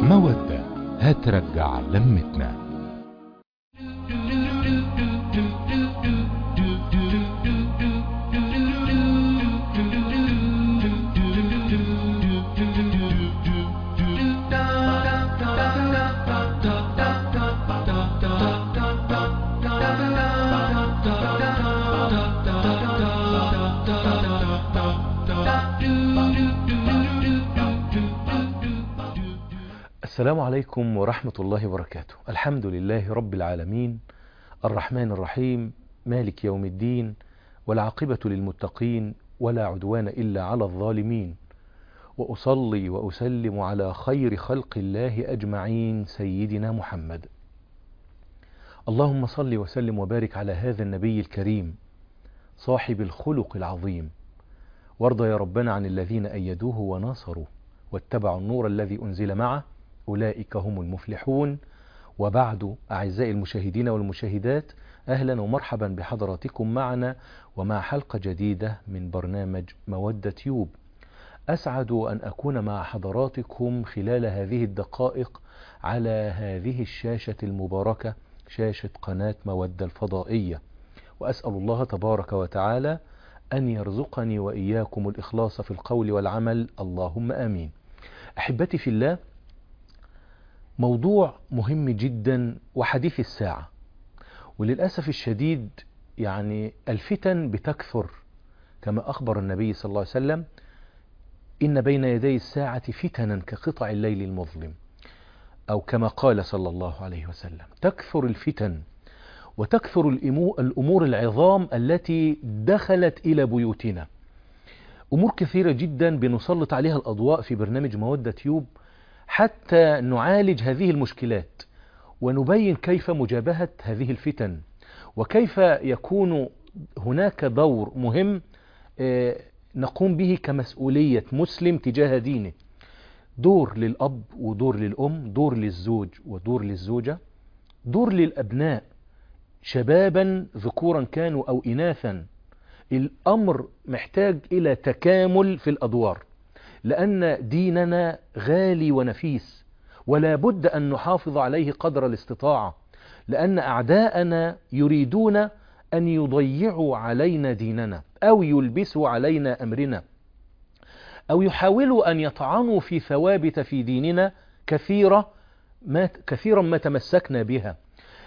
مودة هترجع لمتنا السلام عليكم ورحمة الله وبركاته الحمد لله رب العالمين الرحمن الرحيم مالك يوم الدين والعاقبة للمتقين ولا عدوان إلا على الظالمين وأصلي وأسلم على خير خلق الله أجمعين سيدنا محمد اللهم صل وسلم وبارك على هذا النبي الكريم صاحب الخلق العظيم وارضى يا ربنا عن الذين أيدوه وناصروا واتبعوا النور الذي أنزل معه أولئك هم المفلحون وبعد أعزائي المشاهدين والمشاهدات أهلا ومرحبا بحضراتكم معنا ومع حلقة جديدة من برنامج مودة يوب أسعد أن أكون مع حضراتكم خلال هذه الدقائق على هذه الشاشة المباركة شاشة قناة مودة الفضائية وأسأل الله تبارك وتعالى أن يرزقني وإياكم الإخلاص في القول والعمل اللهم آمين أحبتي في الله موضوع مهم جدا وحديث الساعة وللأسف الشديد يعني الفتن بتكثر كما أخبر النبي صلى الله عليه وسلم إن بين يدي الساعة فتنا كقطع الليل المظلم أو كما قال صلى الله عليه وسلم تكثر الفتن وتكثر الأمور العظام التي دخلت إلى بيوتنا أمور كثيرة جدا بنسلط عليها الأضواء في برنامج مودة يوب حتى نعالج هذه المشكلات ونبين كيف مجابهة هذه الفتن وكيف يكون هناك دور مهم نقوم به كمسؤولية مسلم تجاه دينه دور للأب ودور للأم دور للزوج ودور للزوجة دور للأبناء شبابا ذكورا كانوا أو إناثا الأمر محتاج إلى تكامل في الأدوار لأن ديننا غالي ونفيس ولا بد أن نحافظ عليه قدر الاستطاعة لأن أعداءنا يريدون أن يضيعوا علينا ديننا أو يلبسوا علينا أمرنا أو يحاولوا أن يطعنوا في ثوابت في ديننا كثيرة ما كثيرا ما تمسكنا بها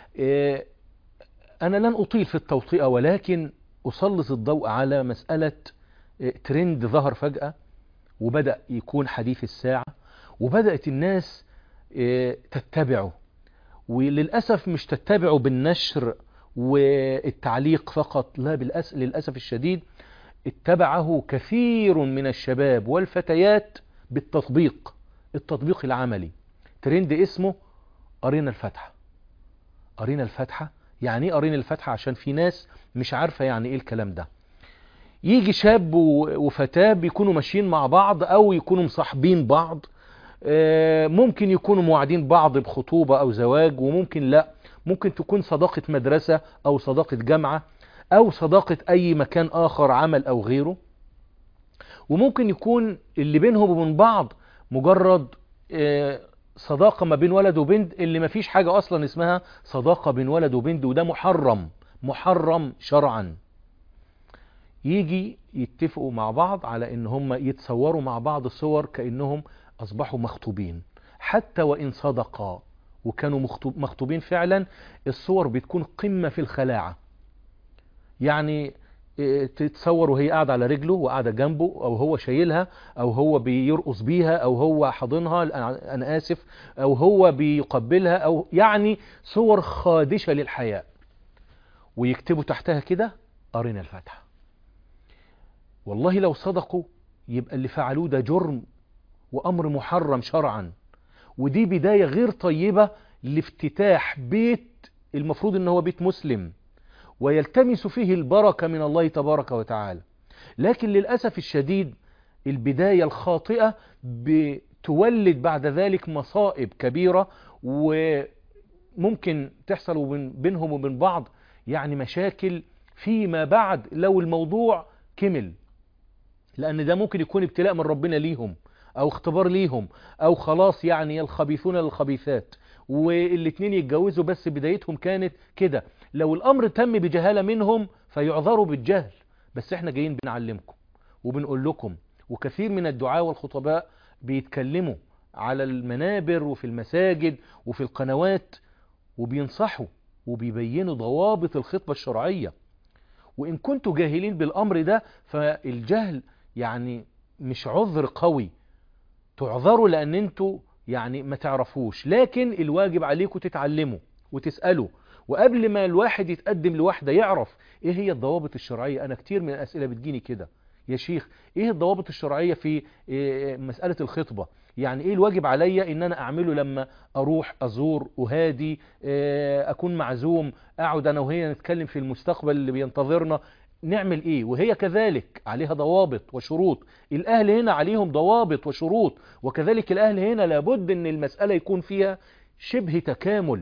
أنا لن أطيل في التوطئة ولكن أسلط الضوء على مسألة ترند ظهر فجأة وبدأ يكون حديث الساعة وبدأت الناس تتبعه وللأسف مش تتبعه بالنشر والتعليق فقط لا بالأس... للأسف الشديد اتبعه كثير من الشباب والفتيات بالتطبيق التطبيق العملي ترند اسمه قرينا الفتحة قرينا الفتحة يعني ايه قرينا الفتحة عشان في ناس مش عارفة يعني ايه الكلام ده يجي شاب وفتاة بيكونوا ماشيين مع بعض او يكونوا مصاحبين بعض ممكن يكونوا موعدين بعض بخطوبة او زواج وممكن لا ممكن تكون صداقة مدرسة او صداقة جامعة او صداقة اي مكان اخر عمل او غيره وممكن يكون اللي بينهم وبين بعض مجرد صداقة ما بين ولد وبنت اللي ما فيش حاجة اصلا اسمها صداقة بين ولد وبنت وده محرم محرم شرعا يجي يتفقوا مع بعض على ان هم يتصوروا مع بعض صور كأنهم اصبحوا مخطوبين حتى وان صدقا وكانوا مخطوبين فعلا الصور بتكون قمة في الخلاعة يعني تتصور وهي قاعدة على رجله وقاعدة جنبه او هو شايلها او هو بيرقص بيها او هو حاضنها انا اسف او هو بيقبلها او يعني صور خادشة للحياة ويكتبوا تحتها كده قرينا الفاتحة والله لو صدقوا يبقى اللي فعلوه ده جرم وأمر محرم شرعا ودي بداية غير طيبة لافتتاح بيت المفروض ان هو بيت مسلم ويلتمس فيه البركة من الله تبارك وتعالى لكن للأسف الشديد البداية الخاطئة بتولد بعد ذلك مصائب كبيرة وممكن تحصل بينهم وبين بعض يعني مشاكل فيما بعد لو الموضوع كمل لأن ده ممكن يكون ابتلاء من ربنا ليهم او اختبار ليهم او خلاص يعني الخبيثون للخبيثات والاتنين يتجوزوا بس بدايتهم كانت كده لو الامر تم بجهالة منهم فيعذروا بالجهل بس احنا جايين بنعلمكم وبنقول لكم وكثير من الدعاة والخطباء بيتكلموا على المنابر وفي المساجد وفي القنوات وبينصحوا وبيبينوا ضوابط الخطبة الشرعية وإن كنتوا جاهلين بالأمر ده فالجهل يعني مش عذر قوي تعذروا لأن انتوا يعني ما تعرفوش لكن الواجب عليكم تتعلموا وتسألوا وقبل ما الواحد يتقدم لواحدة يعرف ايه هي الضوابط الشرعية انا كتير من الاسئلة بتجيني كده يا شيخ ايه الضوابط الشرعية في إيه مسألة الخطبة يعني ايه الواجب عليا ان انا اعمله لما اروح ازور اهادي إيه اكون معزوم اقعد انا وهي نتكلم في المستقبل اللي بينتظرنا نعمل ايه وهي كذلك عليها ضوابط وشروط الاهل هنا عليهم ضوابط وشروط وكذلك الاهل هنا لابد ان المسألة يكون فيها شبه تكامل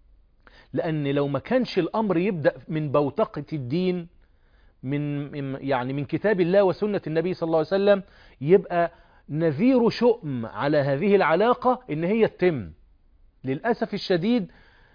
لان لو ما كانش الامر يبدأ من بوتقة الدين من يعني من كتاب الله وسنة النبي صلى الله عليه وسلم يبقى نذير شؤم على هذه العلاقة ان هي تتم للأسف الشديد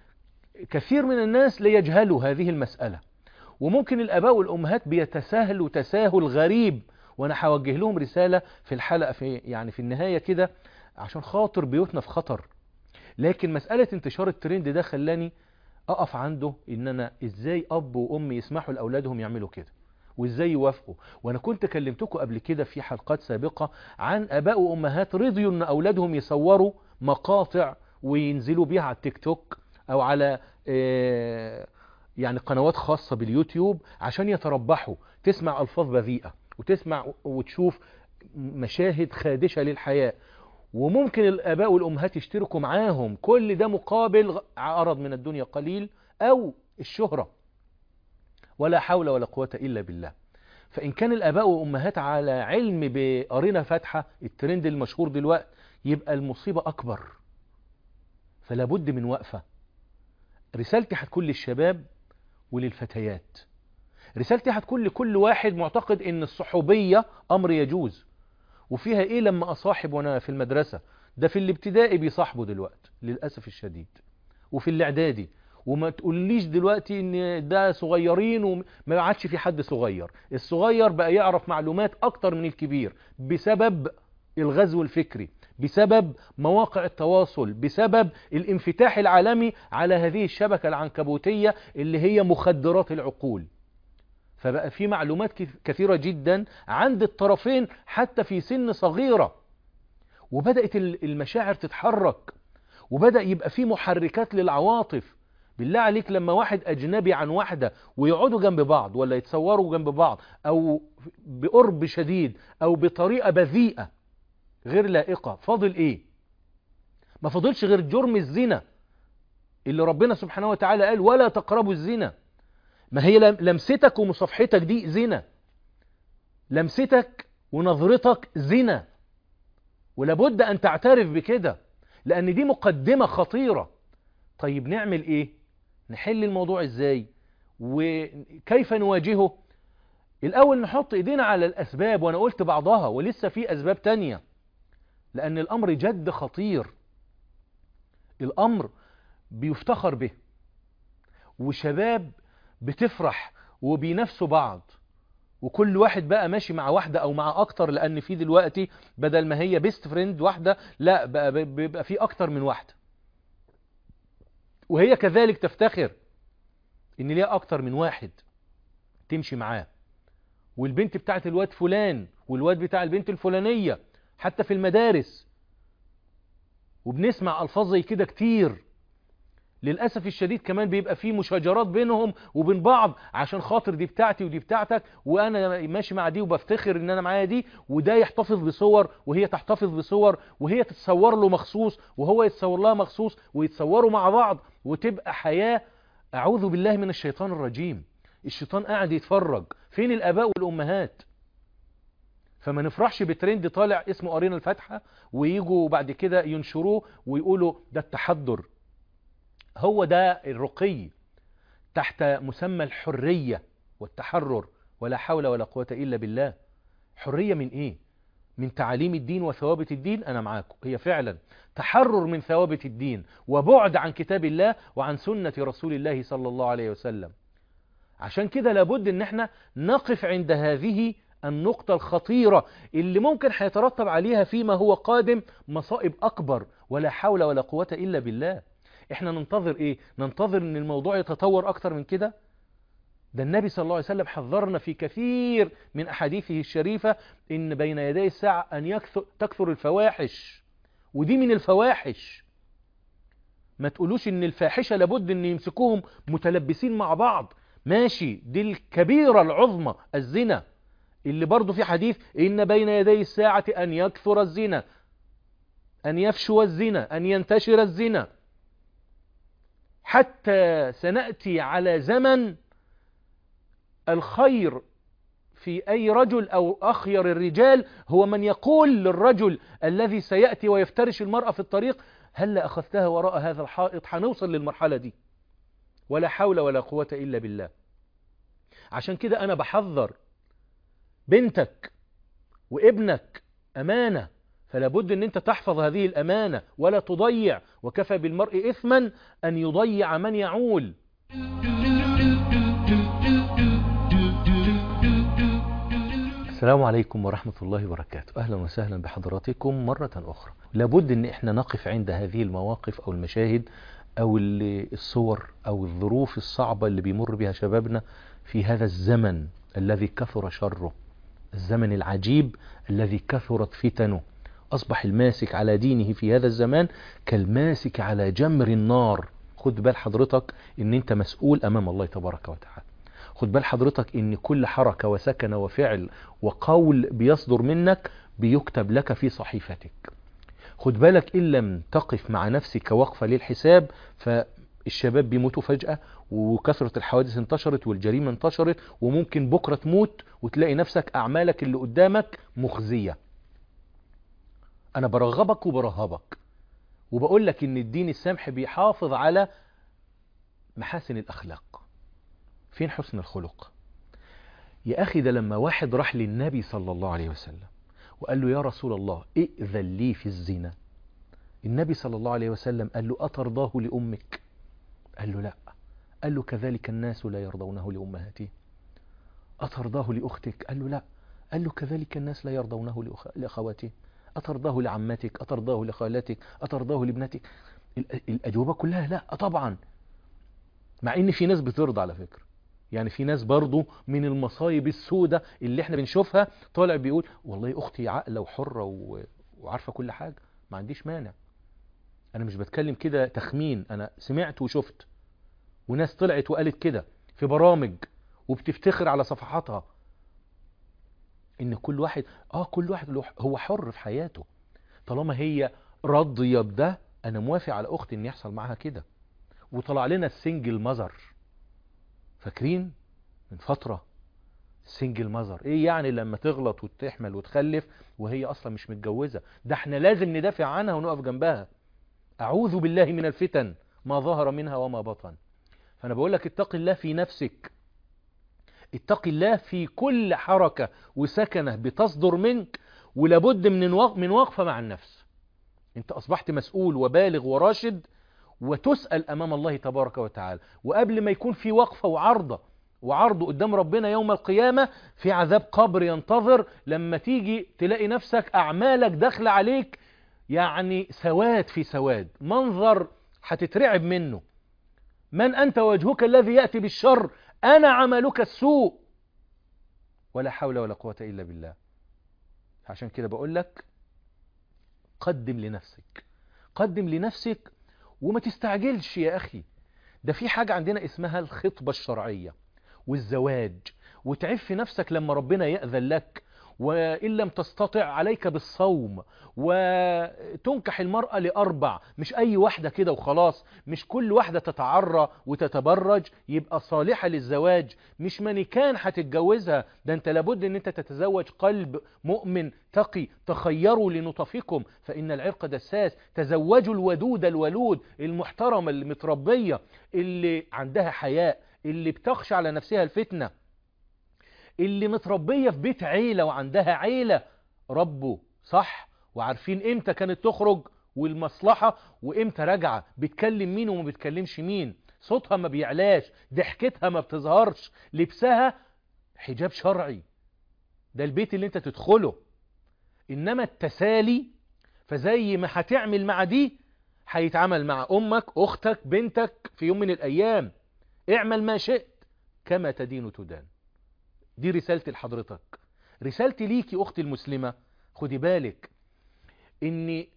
كثير من الناس ليجهلوا هذه المسألة وممكن الآباء والأمهات بيتساهلوا تساهل غريب وأنا هوجه لهم رسالة في الحلقة في يعني في النهاية كده عشان خاطر بيوتنا في خطر لكن مسألة انتشار الترند ده خلاني أقف عنده إن أنا إزاي أب وأم يسمحوا لأولادهم يعملوا كده وإزاي يوافقوا وأنا كنت كلمتكم قبل كده في حلقات سابقة عن آباء وأمهات رضيوا إن أولادهم يصوروا مقاطع وينزلوا بيها على التيك توك أو على آه يعني قنوات خاصة باليوتيوب عشان يتربحوا تسمع ألفاظ بذيئة وتسمع وتشوف مشاهد خادشة للحياة وممكن الآباء والأمهات يشتركوا معاهم كل ده مقابل عرض من الدنيا قليل أو الشهرة ولا حول ولا قوة إلا بالله فإن كان الآباء والأمهات على علم بقرينة فاتحة الترند المشهور دلوقتي يبقى المصيبة أكبر فلا بد من وقفة رسالتي هتكون للشباب وللفتيات رسالتي هتكون لكل واحد معتقد ان الصحوبية امر يجوز وفيها ايه لما اصاحب وانا في المدرسة ده في الابتدائي بيصاحبوا دلوقتي للأسف الشديد وفي الاعدادي وما تقوليش دلوقتي ان ده صغيرين وما عادش في حد صغير الصغير بقى يعرف معلومات اكتر من الكبير بسبب الغزو الفكري بسبب مواقع التواصل بسبب الانفتاح العالمي على هذه الشبكة العنكبوتية اللي هي مخدرات العقول فبقى في معلومات كثيرة جدا عند الطرفين حتى في سن صغيرة وبدأت المشاعر تتحرك وبدأ يبقى في محركات للعواطف بالله عليك لما واحد أجنبي عن واحدة ويقعدوا جنب بعض ولا يتصوروا جنب بعض أو بقرب شديد أو بطريقة بذيئة غير لائقة فاضل ايه ما فاضلش غير جرم الزنا اللي ربنا سبحانه وتعالى قال ولا تقربوا الزنا ما هي لمستك ومصافحتك دي زنا لمستك ونظرتك زنا ولابد ان تعترف بكده لان دي مقدمة خطيرة طيب نعمل ايه نحل الموضوع ازاي وكيف نواجهه الاول نحط ايدينا على الاسباب وانا قلت بعضها ولسه في اسباب تانية لأن الأمر جد خطير الأمر بيفتخر به وشباب بتفرح وبينافسوا بعض وكل واحد بقى ماشي مع واحدة أو مع أكتر لأن في دلوقتي بدل ما هي بيست فريند واحدة لا بقى بيبقى في أكتر من واحدة وهي كذلك تفتخر إن ليها أكتر من واحد تمشي معاه والبنت بتاعت الواد فلان والواد بتاع البنت الفلانية حتى في المدارس وبنسمع ألفاظ زي كده كتير للأسف الشديد كمان بيبقى في مشاجرات بينهم وبين بعض عشان خاطر دي بتاعتي ودي بتاعتك وأنا ماشي مع دي وبفتخر إن أنا معايا دي وده يحتفظ بصور وهي تحتفظ بصور وهي تتصور له مخصوص وهو يتصور لها مخصوص ويتصوروا مع بعض وتبقى حياة أعوذ بالله من الشيطان الرجيم الشيطان قاعد يتفرج فين الآباء والأمهات فما نفرحش بترند طالع اسمه قرينا الفاتحة ويجوا بعد كده ينشروه ويقولوا ده التحضر هو ده الرقي تحت مسمى الحرية والتحرر ولا حول ولا قوة إلا بالله حرية من إيه من تعاليم الدين وثوابت الدين أنا معاكم هي فعلا تحرر من ثوابت الدين وبعد عن كتاب الله وعن سنة رسول الله صلى الله عليه وسلم عشان كده لابد ان احنا نقف عند هذه النقطة الخطيرة اللي ممكن هيترتب عليها فيما هو قادم مصائب أكبر ولا حول ولا قوة إلا بالله احنا ننتظر ايه ننتظر ان الموضوع يتطور أكتر من كده ده النبي صلى الله عليه وسلم حذرنا في كثير من أحاديثه الشريفة إن بين يدي الساعة أن يكثر تكثر الفواحش ودي من الفواحش ما تقولوش إن الفاحشة لابد إن يمسكوهم متلبسين مع بعض ماشي دي الكبيرة العظمى الزنا اللي برضو في حديث إن بين يدي الساعة أن يكثر الزنا أن يفشو الزنا أن ينتشر الزنا حتى سنأتي على زمن الخير في أي رجل أو أخير الرجال هو من يقول للرجل الذي سيأتي ويفترش المرأة في الطريق هل أخذتها وراء هذا الحائط هنوصل للمرحلة دي ولا حول ولا قوة إلا بالله عشان كده أنا بحذر بنتك وابنك أمانة فلا بد ان انت تحفظ هذه الأمانة ولا تضيع وكفى بالمرء إثما أن يضيع من يعول السلام عليكم ورحمة الله وبركاته أهلا وسهلا بحضراتكم مرة أخرى لابد أن احنا نقف عند هذه المواقف أو المشاهد أو الصور أو الظروف الصعبة اللي بيمر بها شبابنا في هذا الزمن الذي كثر شره الزمن العجيب الذي كثرت فتنه أصبح الماسك على دينه في هذا الزمان كالماسك على جمر النار خد بال حضرتك ان انت مسؤول امام الله تبارك وتعالى خد بال حضرتك ان كل حركة وسكن وفعل وقول بيصدر منك بيكتب لك في صحيفتك خد بالك ان لم تقف مع نفسك وقفة للحساب فالشباب بيموتوا فجأة وكثرة الحوادث انتشرت والجريمة انتشرت وممكن بكرة تموت وتلاقي نفسك اعمالك اللي قدامك مخزية انا برغبك وبرهبك وبقول لك ان الدين السمح بيحافظ على محاسن الاخلاق فين حسن الخلق يا أخي ده لما واحد راح للنبي صلى الله عليه وسلم وقال له يا رسول الله ائذن لي في الزنا النبي صلى الله عليه وسلم قال له أترضاه لأمك قال له لا قال له كذلك الناس لا يرضونه لأمهاتهم أترضاه لأختك قال له لا قال له كذلك الناس لا يرضونه لأخواتهم أترضاه لعمتك أترضاه لخالتك أترضاه لابنتك الأجوبة كلها لا طبعا مع ان في ناس بترضى على فكرة يعني في ناس برضو من المصايب السودة اللي احنا بنشوفها طالع بيقول والله اختي عاقله وحرة و... وعارفة كل حاجة ما عنديش مانع انا مش بتكلم كده تخمين انا سمعت وشفت وناس طلعت وقالت كده في برامج وبتفتخر على صفحاتها ان كل واحد اه كل واحد هو حر في حياته طالما هي راضية بده انا موافق على اختي ان يحصل معاها كده وطلع لنا السنجل مزر فاكرين من فترة السنجل مزر ايه يعني لما تغلط وتحمل وتخلف وهي اصلا مش متجوزة ده احنا لازم ندافع عنها ونقف جنبها اعوذ بالله من الفتن ما ظهر منها وما بطن فانا بقول لك اتق الله في نفسك اتق الله في كل حركة وسكنة بتصدر منك ولابد من من وقفة مع النفس انت اصبحت مسؤول وبالغ وراشد وتسأل أمام الله تبارك وتعالى وقبل ما يكون في وقفة وعرضة وعرض قدام ربنا يوم القيامة في عذاب قبر ينتظر لما تيجي تلاقي نفسك أعمالك داخله عليك يعني سواد في سواد منظر هتترعب منه من أنت وجهك الذي يأتي بالشر أنا عملك السوء ولا حول ولا قوة إلا بالله عشان كده بقول لك قدم لنفسك قدم لنفسك وما تستعجلش يا أخي ده في حاجة عندنا اسمها الخطبة الشرعية والزواج وتعف نفسك لما ربنا يأذن لك وإن لم تستطع عليك بالصوم وتنكح المرأة لأربع مش أي واحدة كده وخلاص مش كل واحدة تتعرى وتتبرج يبقى صالحة للزواج مش مانيكان هتتجوزها ده انت لابد ان انت تتزوج قلب مؤمن تقي تخيروا لنطفكم فإن العرق دساس تزوجوا الودود الولود المحترمة المتربية اللي عندها حياء اللي بتخشى على نفسها الفتنة اللي متربية في بيت عيلة وعندها عيلة ربوا صح وعارفين امتى كانت تخرج والمصلحة وامتى راجعة بتكلم مين وما بتكلمش مين صوتها ما بيعلاش ضحكتها ما بتظهرش لبسها حجاب شرعي ده البيت اللي انت تدخله انما التسالي فزي ما هتعمل مع دي هيتعمل مع امك اختك بنتك في يوم من الايام اعمل ما شئت كما تدين تدان دي رسالتي لحضرتك رسالتي ليكي اختي المسلمة خدي بالك ان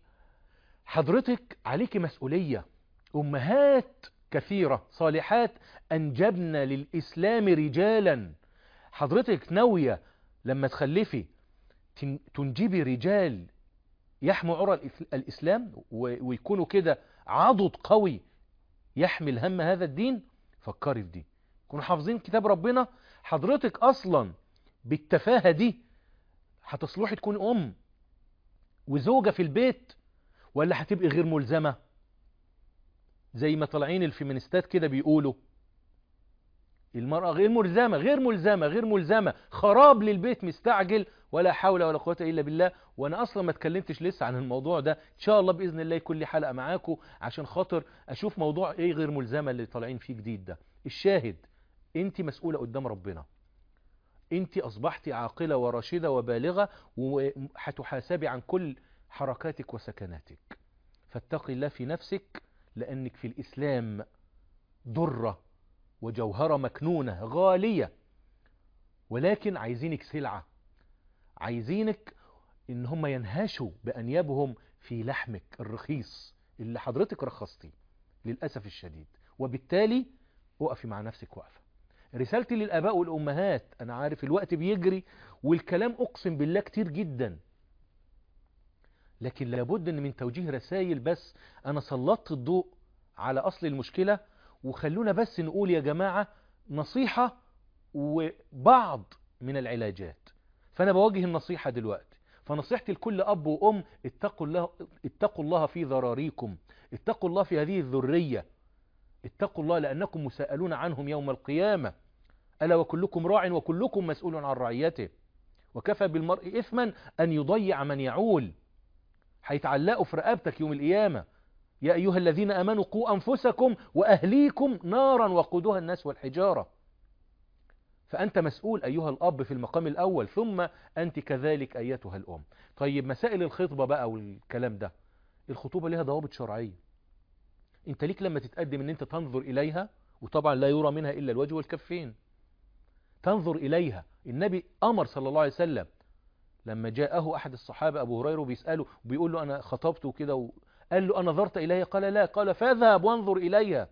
حضرتك عليك مسؤولية امهات كثيرة صالحات انجبن للاسلام رجالا حضرتك ناوية لما تخلفي تنجبي رجال يحموا عرى الإسلام ويكونوا كده عضد قوي يحمل هم هذا الدين فكري في دي يكونوا حافظين كتاب ربنا حضرتك أصلا بالتفاهة دي هتصلحي تكون أم وزوجة في البيت ولا هتبقي غير ملزمة زي ما طالعين الفيمينستات كده بيقولوا المرأة غير ملزمة غير ملزمة غير ملزمة خراب للبيت مستعجل ولا حول ولا قوة إلا بالله وأنا أصلا ما اتكلمتش لسه عن الموضوع ده إن شاء الله بإذن الله يكون لي حلقة معاكم عشان خاطر أشوف موضوع إيه غير ملزمة اللي طالعين فيه جديد ده الشاهد أنت مسؤولة قدام ربنا أنت أصبحت عاقلة وراشدة وبالغة وهتحاسبي عن كل حركاتك وسكناتك فاتقي الله في نفسك لأنك في الإسلام ضرة وجوهرة مكنونة غالية ولكن عايزينك سلعة عايزينك ان هم ينهشوا بأنيابهم في لحمك الرخيص اللي حضرتك رخصتي للأسف الشديد وبالتالي وقفي مع نفسك وقفة رسالتي للآباء والأمهات أنا عارف الوقت بيجري والكلام أقسم بالله كتير جدا لكن لابد ان من توجيه رسائل بس أنا سلطت الضوء على أصل المشكلة وخلونا بس نقول يا جماعة نصيحة وبعض من العلاجات فأنا بوجه النصيحة دلوقتي فنصيحتي لكل أب وأم اتقوا الله, اتقوا الله في ذراريكم اتقوا الله في هذه الذرية اتقوا الله لأنكم مسألون عنهم يوم القيامة ألا وكلكم راع وكلكم مسؤول عن رعيته وكفى بالمرء إثما أن يضيع من يعول هيتعلقوا في رقبتك يوم القيامة يا أيها الذين أمنوا قوا أنفسكم وأهليكم نارا وقودها الناس والحجارة فأنت مسؤول أيها الأب في المقام الأول ثم أنت كذلك أيتها الأم طيب مسائل الخطبة بقى والكلام ده الخطوبة لها ضوابط شرعية انت ليك لما تتقدم ان انت تنظر إليها وطبعا لا يرى منها إلا الوجه والكفين تنظر إليها النبي أمر صلى الله عليه وسلم لما جاءه أحد الصحابة أبو هريرة بيسأله وبيقول له أنا خطبت كده و... قال له أنظرت إليها قال لا قال فاذهب وانظر إليها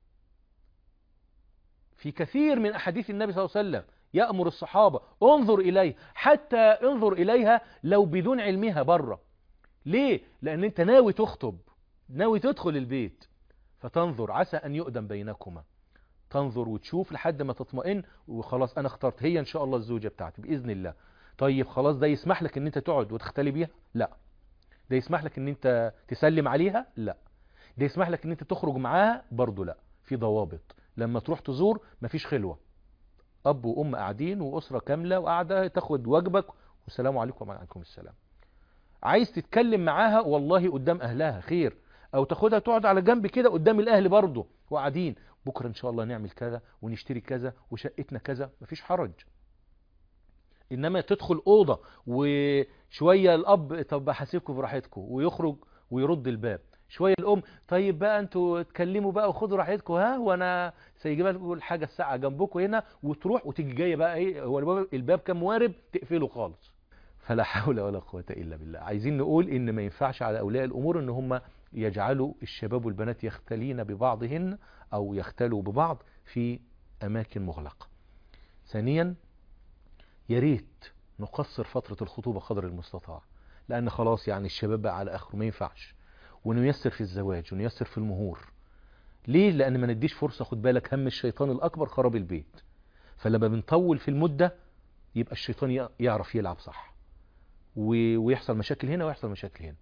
في كثير من أحاديث النبي صلى الله عليه وسلم يأمر الصحابة انظر إليها حتى انظر إليها لو بدون علمها بره ليه؟ لأن أنت ناوي تخطب ناوي تدخل البيت فتنظر عسى أن يؤدم بينكما تنظر وتشوف لحد ما تطمئن وخلاص أنا اخترت هي إن شاء الله الزوجة بتاعتي بإذن الله طيب خلاص ده يسمح لك ان انت تقعد وتختلي بيها لا ده يسمح لك ان انت تسلم عليها لا ده يسمح لك ان انت تخرج معاها برضه لا في ضوابط لما تروح تزور مفيش خلوة اب وام قاعدين واسرة كاملة وقاعدة تاخد واجبك والسلام عليكم وعليكم السلام عايز تتكلم معاها والله قدام اهلها خير او تاخدها تقعد على جنب كده قدام الاهل برضه وقاعدين بكرة ان شاء الله نعمل كذا ونشتري كذا وشقتنا كذا مفيش حرج انما تدخل اوضه وشويه الاب طب هسيبكم براحتكم ويخرج ويرد الباب شويه الام طيب بقى انتوا اتكلموا بقى وخدوا راحتكم ها وانا سيجيب لكم الحاجه الساعه جنبكم هنا وتروح وتيجي جايه بقى ايه هو الباب, الباب كان موارب تقفله خالص فلا حول ولا قوه الا بالله عايزين نقول ان ما ينفعش على اولياء الامور ان هم يجعلوا الشباب والبنات يختلين ببعضهن او يختلوا ببعض في اماكن مغلقه ثانيا يا ريت نقصر فترة الخطوبة قدر المستطاع لأن خلاص يعني الشباب بقى على آخره ما ينفعش ونيسر في الزواج ونيسر في المهور ليه؟ لأن ما نديش فرصة خد بالك هم الشيطان الأكبر خراب البيت فلما بنطول في المدة يبقى الشيطان يعرف يلعب صح ويحصل مشاكل هنا ويحصل مشاكل هنا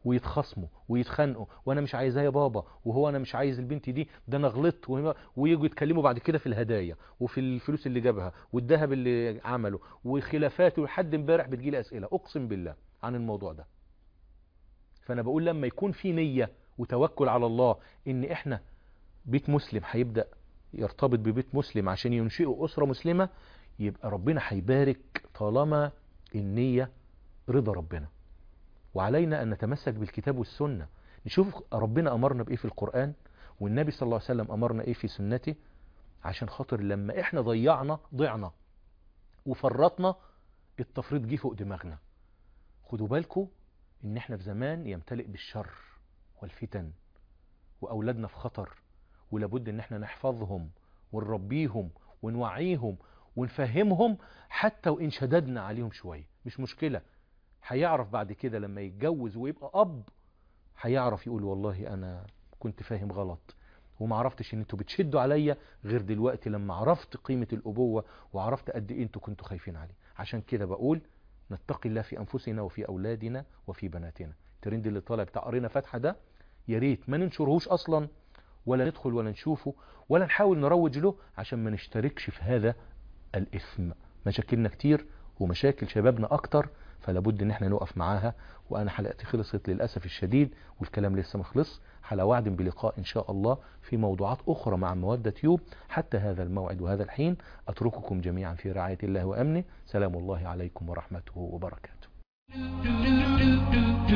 ويتخاصموا ويتخانقوا وانا مش عايزاه يا بابا وهو انا مش عايز البنت دي ده انا غلطت وهو- ويجوا يتكلموا بعد كده في الهدايا وفي الفلوس اللي جابها والذهب اللي عمله وخلافات ولحد امبارح بتجيلي اسئله اقسم بالله عن الموضوع ده فانا بقول لما يكون في نيه وتوكل على الله ان احنا بيت مسلم هيبدا يرتبط ببيت مسلم عشان ينشئوا اسره مسلمه يبقى ربنا هيبارك طالما النيه رضا ربنا وعلينا أن نتمسك بالكتاب والسنة نشوف ربنا أمرنا بإيه في القرآن والنبي صلى الله عليه وسلم أمرنا إيه في سنته عشان خاطر لما إحنا ضيعنا ضعنا وفرطنا التفريط جه فوق دماغنا خدوا بالكم إن إحنا في زمان يمتلئ بالشر والفتن وأولادنا في خطر ولابد إن إحنا نحفظهم ونربيهم ونوعيهم ونفهمهم حتى وإن شددنا عليهم شوية مش مشكلة هيعرف بعد كده لما يتجوز ويبقى اب هيعرف يقول والله انا كنت فاهم غلط وما عرفتش ان انتوا بتشدوا عليا غير دلوقتي لما عرفت قيمة الابوة وعرفت قد ايه انتوا كنتوا خايفين عليه عشان كده بقول نتقي الله في انفسنا وفي اولادنا وفي بناتنا الترند اللي طالع بتاع قرينا فاتحة ده يا ريت ما ننشرهوش اصلا ولا ندخل ولا نشوفه ولا نحاول نروج له عشان ما نشتركش في هذا الاثم مشاكلنا كتير ومشاكل شبابنا اكتر فلا بد ان احنا نقف معاها وانا حلقتي خلصت للاسف الشديد والكلام لسه ما خلص على وعد بلقاء ان شاء الله في موضوعات اخرى مع مواد تيوب حتى هذا الموعد وهذا الحين اترككم جميعا في رعايه الله وامنه سلام الله عليكم ورحمته وبركاته